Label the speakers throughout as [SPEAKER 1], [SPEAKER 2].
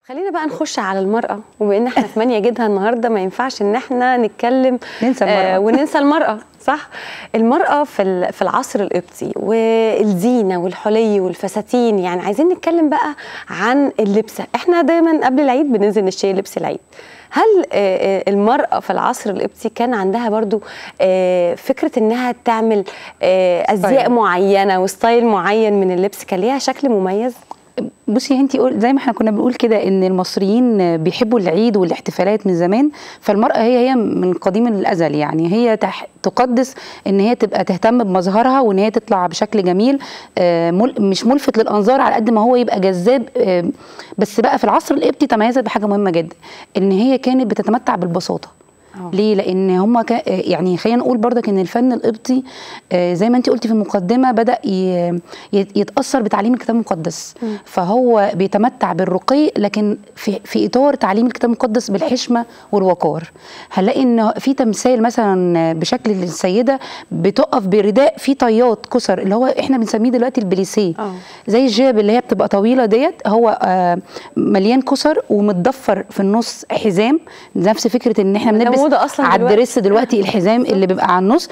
[SPEAKER 1] خلينا بقى نخش على المرأة وبما ان احنا في مانيا جدها النهارده ما ينفعش ان احنا نتكلم
[SPEAKER 2] ننسى المرأة.
[SPEAKER 1] آه وننسى المرأة صح؟ المرأة في ال- في العصر القبطي والزينة والحلي والفساتين يعني عايزين نتكلم بقى عن اللبسة احنا دايما قبل العيد بننزل نشتري لبس العيد هل آه، آه، المرأة في العصر القبطي كان عندها برضو آه، فكرة انها تعمل آه، ازياء
[SPEAKER 2] ستايل.
[SPEAKER 1] معينة وستايل معين من اللبس كان ليها شكل مميز؟
[SPEAKER 2] بصي انت قول زي ما احنا كنا بنقول كده ان المصريين بيحبوا العيد والاحتفالات من زمان فالمراه هي هي من قديم الازل يعني هي تح تقدس ان هي تبقى تهتم بمظهرها وان هي تطلع بشكل جميل آه، مل مش ملفت للانظار على قد ما هو يبقى جذاب آه، بس بقى في العصر القبطي تميزت بحاجه مهمه جدا ان هي كانت بتتمتع بالبساطه
[SPEAKER 1] آه.
[SPEAKER 2] ليه لان هم كا يعني خلينا نقول برضك ان الفن القبطي آه، زي ما انت قلتي في المقدمه بدا ي- يت- يتاثر بتعليم الكتاب المقدس فهو بيتمتع بالرقي لكن في في اطار تعليم الكتاب المقدس بالحشمه والوقار هنلاقي ان في تمثال مثلا بشكل السيده بتقف برداء فيه طيات كسر اللي هو احنا بنسميه دلوقتي البليسيه
[SPEAKER 1] آه.
[SPEAKER 2] زي الجيب اللي هي بتبقى طويله ديت هو آه، مليان كسر ومتضفر في النص حزام نفس فكره ان احنا
[SPEAKER 1] ده
[SPEAKER 2] بنلبس
[SPEAKER 1] موضة أصلاً
[SPEAKER 2] على
[SPEAKER 1] دلوقتي.
[SPEAKER 2] الدرس دلوقتي الحزام اللي بيبقى على النص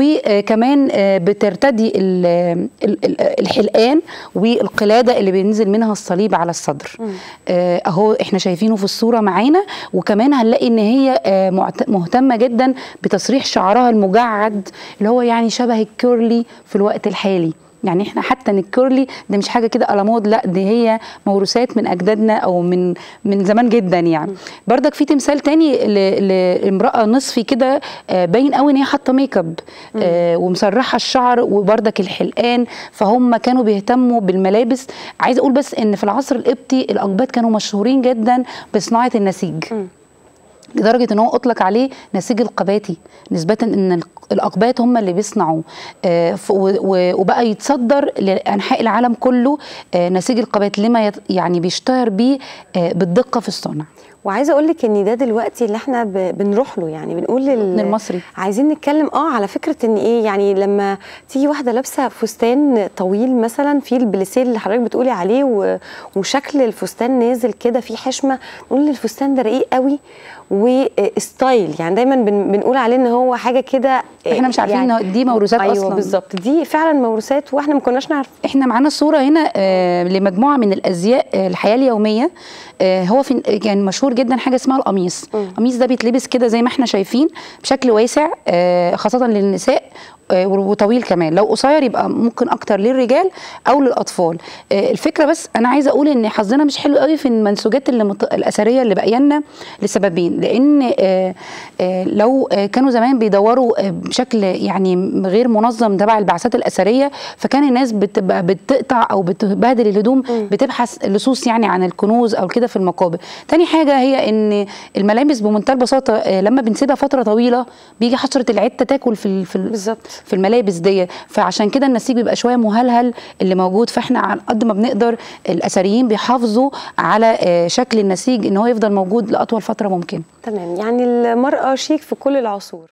[SPEAKER 2] وكمان آه، بترتدي ال- ال- ال- الحلقان والقلاده اللي بينزل منها الصليب على الصدر آه، اهو احنا شايفينه في الصوره معانا وكمان هنلاقي ان هي آه، معت- مهتمه جدا بتسريح شعرها المجعد اللي هو يعني شبه الكيرلي في الوقت الحالي يعني احنا حتى ان الكيرلي ده مش حاجه كده على لا دي هي موروثات من اجدادنا او من من زمان جدا يعني بردك في تمثال تاني ل- لامراه نصفي كده آه، باين قوي ان هي حاطه ميك اب آه، ومسرحه الشعر وبردك الحلقان فهم كانوا بيهتموا بالملابس عايزه اقول بس ان في العصر القبطي الاقباط كانوا مشهورين جدا بصناعه النسيج لدرجه ان هو اطلق عليه نسيج القباتي نسبه ان ال- الاقباط هم اللي بيصنعوا آه، ف- و- و- وبقى يتصدر لانحاء العالم كله آه، نسيج القبات لما يت- يعني بيشتهر بيه آه، بالدقه في الصنع
[SPEAKER 1] وعايزه اقول لك ان ده دلوقتي اللي احنا ب... بنروح له يعني بنقول لل...
[SPEAKER 2] من المصري.
[SPEAKER 1] عايزين نتكلم اه على فكره ان ايه يعني لما تيجي واحده لابسه فستان طويل مثلا في البليسيه اللي حضرتك بتقولي عليه و... وشكل الفستان نازل كده فيه حشمه نقول الفستان ده رقيق قوي وستايل يعني دايما بن... بنقول عليه ان هو حاجه كده
[SPEAKER 2] احنا مش عارفين إن دي موروثات
[SPEAKER 1] ايوه
[SPEAKER 2] أصلاً.
[SPEAKER 1] بالظبط دي فعلا موروثات واحنا ما كناش نعرف
[SPEAKER 2] احنا معانا صوره هنا آه، لمجموعه من الازياء آه، الحياه اليوميه آه، هو في كان مشهور جدا حاجه اسمها القميص القميص ده بيتلبس كده زي ما احنا شايفين بشكل واسع آه، خاصه للنساء آه، وطويل كمان لو قصير يبقى ممكن اكتر للرجال او للاطفال آه، الفكره بس انا عايزه اقول ان حظنا مش حلو قوي في المنسوجات اللي مت... الاثريه اللي باقيه لنا لسببين لان آه، آه، لو آه، كانوا زمان بيدوروا آه، بشكل يعني غير منظم تبع البعثات الاثريه فكان الناس بتبقى بتقطع او بتبهدل الهدوم بتبحث لصوص يعني عن الكنوز او كده في المقابر تاني حاجه هي ان الملابس بمنتهى البساطه آه، لما بنسيبها فتره طويله بيجي حشره العته تاكل في ال- في ال-
[SPEAKER 1] بالظبط
[SPEAKER 2] في الملابس دي فعشان كده النسيج بيبقى شويه مهلهل اللي موجود فاحنا على قد ما بنقدر الاثريين بيحافظوا على آه، شكل النسيج ان هو يفضل موجود لاطول فتره ممكنه
[SPEAKER 1] تمام يعني المراه شيك في كل العصور